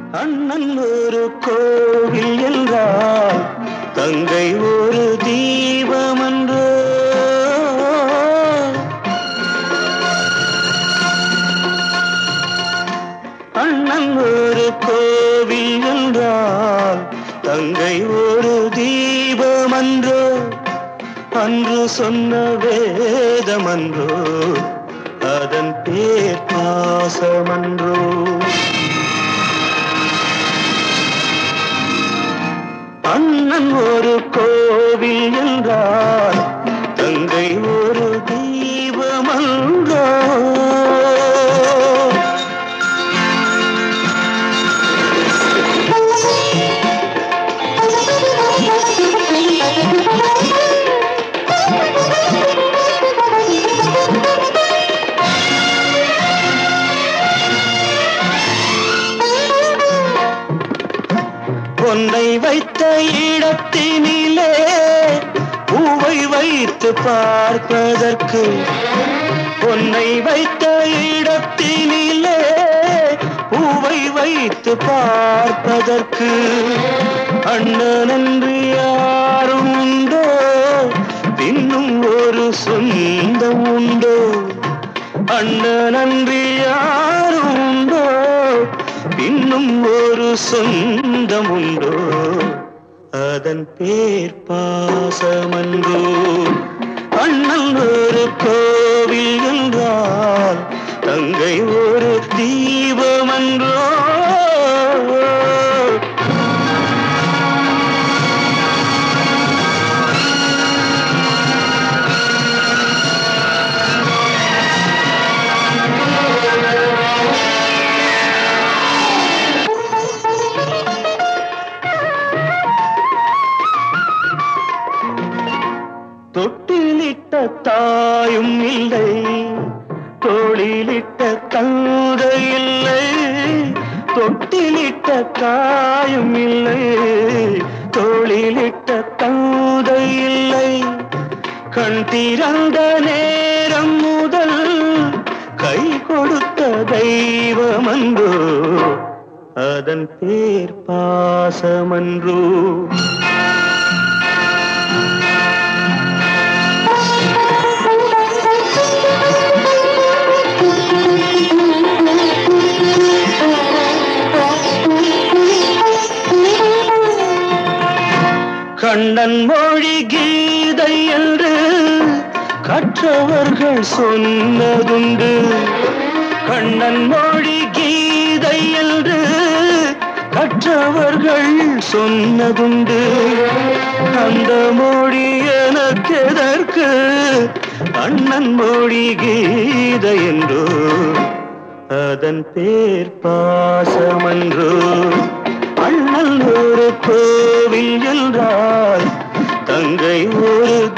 அண்ணன் ஒரு கோவில் என்றால் தங்கை ஒரு தீபமன்றோ அண்ணன் ஒரு கோவில் என்றால் தங்கை ஒரு தீபமன்றோ அன்று சொன்ன வேதமன்றோ அதன் பேர் பாசமன்றோ அண்ணன் ஒரு கோவில் என்றால் தங்கை ஒரு தீபமன்றோ பொன்னை வைத்த இடத்தினிலே பூவை வைத்து பார்ப்பதற்கு பொன்னை வைத்த இடத்தினிலே பூவை வைத்து பார்ப்பதற்கு அண்ணன் என்று யாரும் உண்டோ இன்னும் ஒரு சொந்தம் உண்டோ அண்ணன் அன்று யாரும் உண்டோ இன்னும் ஒரு சொந்தம் உண்டோ அதன் பேர் பாசமன்றோ அண்ணன் ஒரு கோவில் என்றால் தங்கை ஒரு தீபமன்றோ தொட்டிலிட்ட தாயும் இல்லை தோளிலிட்ட கழுதை இல்லை தொட்டிலிட்ட தாயும் இல்லை தோளிலிட்ட கழுதை இல்லை கண் திறந்த நேரம் முதல் கை கொடுத்த தெய்வமன்றோ அதன் பேர் பாசமன்றோ கண்ணன் மொழி கீதை என்று கற்றவர்கள் சொன்னதுண்டு கண்ணன் மொழி கீதை என்று கற்றவர்கள் சொன்னதுண்டு அந்த மொழி எனக்கெதற்கு அண்ணன் மொழி கீதை என்றோ அதன் பேர் பாசமன்றோ அண்ணல் ஒரு கோவில் என்றால் தங்கை ஒரு